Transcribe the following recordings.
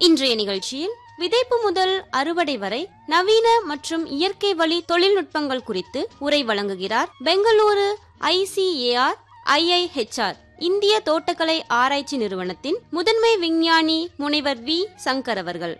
இன்றைய நிகழ்ச்சியில் விதைப்பு முதல் அறுவடை வரை நவீன மற்றும் இயற்கை வழி தொழில்நுட்பங்கள் குறித்து உரை வழங்குகிறார் பெங்களூரு ஐசிஏஆர் ஐஐஹெச்ஆர் இந்திய தோட்டக்கலை ஆராய்ச்சி நிறுவனத்தின் முதன்மை விஞ்ஞானி முனைவர் வி சங்கர் அவர்கள்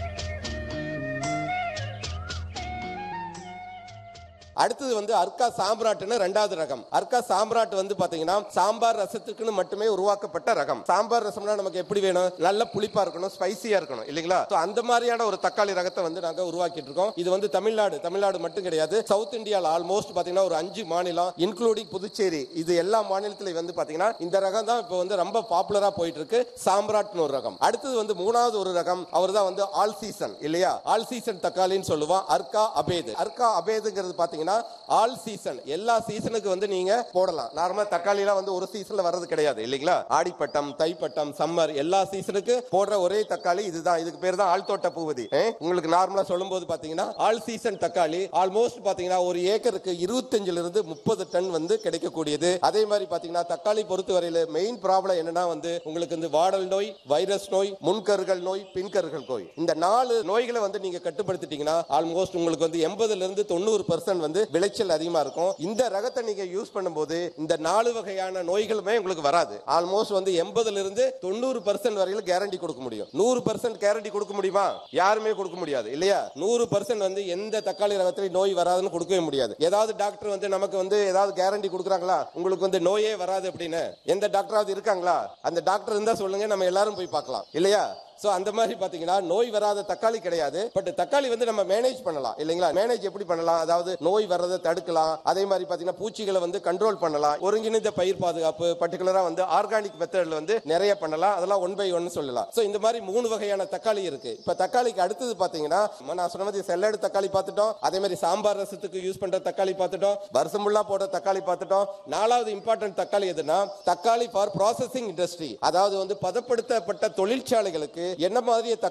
அடுத்தது வந்து அர்க்கா சாம்ராட்னு ரெண்டாவது ரகம் அர்க்கா சாம்ராட் வந்து பாத்தீங்கன்னா சாம்பார் ரசத்துக்குன்னு மட்டுமே உருவாக்கப்பட்ட ரகம் சாம்பார் ரசம்னா நமக்கு எப்படி வேணும் நல்ல புளிப்பா இருக்கணும் ஸ்பைசியா இருக்கணும் இல்லைங்களா So, அந்த மாதிரியான ஒரு தக்காளி ரகத்தை வந்து நாங்க உருவாக்கிட்டு இருக்கோம் இது வந்து தமிழ்நாடு தமிழ்நாடு மட்டும் கிடையாது சவுத் இந்தியால ஆல்மோஸ்ட் பாத்தீங்கன்னா ஒரு அஞ்சு மாநிலம் இன்க்ளூடிங் புதுச்சேரி இது எல்லா மாநிலத்திலையும் வந்து பாத்தீங்கன்னா இந்த ரகம் தான் இப்போ வந்து ரொம்ப பாப்புலரா போயிட்டு இருக்கு சாம்ராட்னு ஒரு ரகம் அடுத்தது வந்து மூணாவது ஒரு ரகம் அவர் தான் வந்து ஆல் சீசன் இல்லையா ஆல் சீசன் தக்காளின்னு சொல்லுவோம் அர்க்கா அபேது அர்க்கா அபேதுங்கிறது பாத்தீங்கன்னா ஆல் சீசன் எல்லா சீசனுக்கு வந்து நீங்க போடலாம் நார்மலா தக்காளி எல்லாம் வந்து ஒரு சீசன்ல வர்றது கிடையாது இல்லைங்களா ஆடிப்பட்டம் தைப்பட்டம் சம்மர் எல்லா சீசனுக்கு போடுற ஒரே தக்காளி இதுதான் இதுக்கு பேர் தான் ஆழ்தோட்ட பூவதி ஏ, உங்களுக்கு நார்மலா சொல்லும் போது பாத்தீங்கன்னா ஆல் சீசன் தக்காளி ஆல்மோஸ்ட் பாத்தீங்கன்னா ஒரு ஏக்கருக்கு இருபத்தஞ்சுல இருந்து முப்பது டன் வந்து கிடைக்கக்கூடியது அதே மாதிரி பாத்தீங்கன்னா தக்காளி பொறுத்த வரையில மெயின் ப்ராப்ளம் என்னன்னா வந்து உங்களுக்கு வந்து வாடல் நோய் வைரஸ் நோய் முன்கருகள் நோய் பின்கருகள் நோய் இந்த நாலு நோய்களை வந்து நீங்க கட்டுப்படுத்திட்டீங்கன்னா ஆல்மோஸ்ட் உங்களுக்கு வந்து எண்பதுல இருந்து தொண்ணூறு பர்சன்ட் வந்து விளைச்சல் அதிகமா இருக்கும் இந்த ரகத்தை நீங்க யூஸ் பண்ணும்போது இந்த நாலு வகையான நோய்களுமே உங்களுக்கு வராது ஆல்மோஸ்ட் வந்து எண்பதுல இருந்து தொண்ணூறு பர்சன்ட் வரையில கேரண்டி கொடுக்க முடியும் நூறு பர்சன்ட் கேரண்டி கொடுக்க முடியுமா யாருமே கொடுக்க முடியாது இல்லையா நூறு பர்சன்ட் வந்து எந்த தக்காளி ரகத்திலையும் நோய் வராதுன்னு கொடுக்கவே முடியாது ஏதாவது டாக்டர் வந்து நமக்கு வந்து ஏதாவது கேரண்டி கொடுக்குறாங்களா உங்களுக்கு வந்து நோயே வராது அப்படின்னு எந்த டாக்டராவது இருக்காங்களா அந்த டாக்டர் இருந்தா சொல்லுங்க நம்ம எல்லாரும் போய் பார்க்கலாம் இல்லையா சோ அந்த மாதிரி பாத்தீங்கன்னா நோய் வராத தக்காளி கிடையாது பட் தக்காளி வந்து நம்ம மேனேஜ் பண்ணலாம் இல்லைங்களா மேனேஜ் எப்படி பண்ணலாம் அதாவது நோய் வர்றதை தடுக்கலாம் அதே மாதிரி பாத்தீங்கன்னா பூச்சிகளை வந்து கண்ட்ரோல் பண்ணலாம் ஒருங்கிணைந்த பயிர் பாதுகாப்பு பர்டிகுலரா வந்து ஆர்கானிக் மெத்தட்ல வந்து நிறைய பண்ணலாம் அதெல்லாம் ஒன் பை ஒன் சொல்லலாம் சோ இந்த மாதிரி மூணு வகையான தக்காளி இருக்கு இப்ப தக்காளிக்கு அடுத்தது பாத்தீங்கன்னா நான் சொன்ன மாதிரி செல்லடு தக்காளி பார்த்துட்டோம் அதே மாதிரி சாம்பார் ரசத்துக்கு யூஸ் பண்ற தக்காளி பார்த்துட்டோம் வருஷம் ஃபுல்லா போடுற தக்காளி பார்த்துட்டோம் நாலாவது இம்பார்ட்டன்ட் தக்காளி எதுனா தக்காளி ஃபார் ப்ராசஸிங் இண்டஸ்ட்ரி அதாவது வந்து பதப்படுத்தப்பட்ட தொழிற்சாலைகளுக்கு என்ன மாதிரி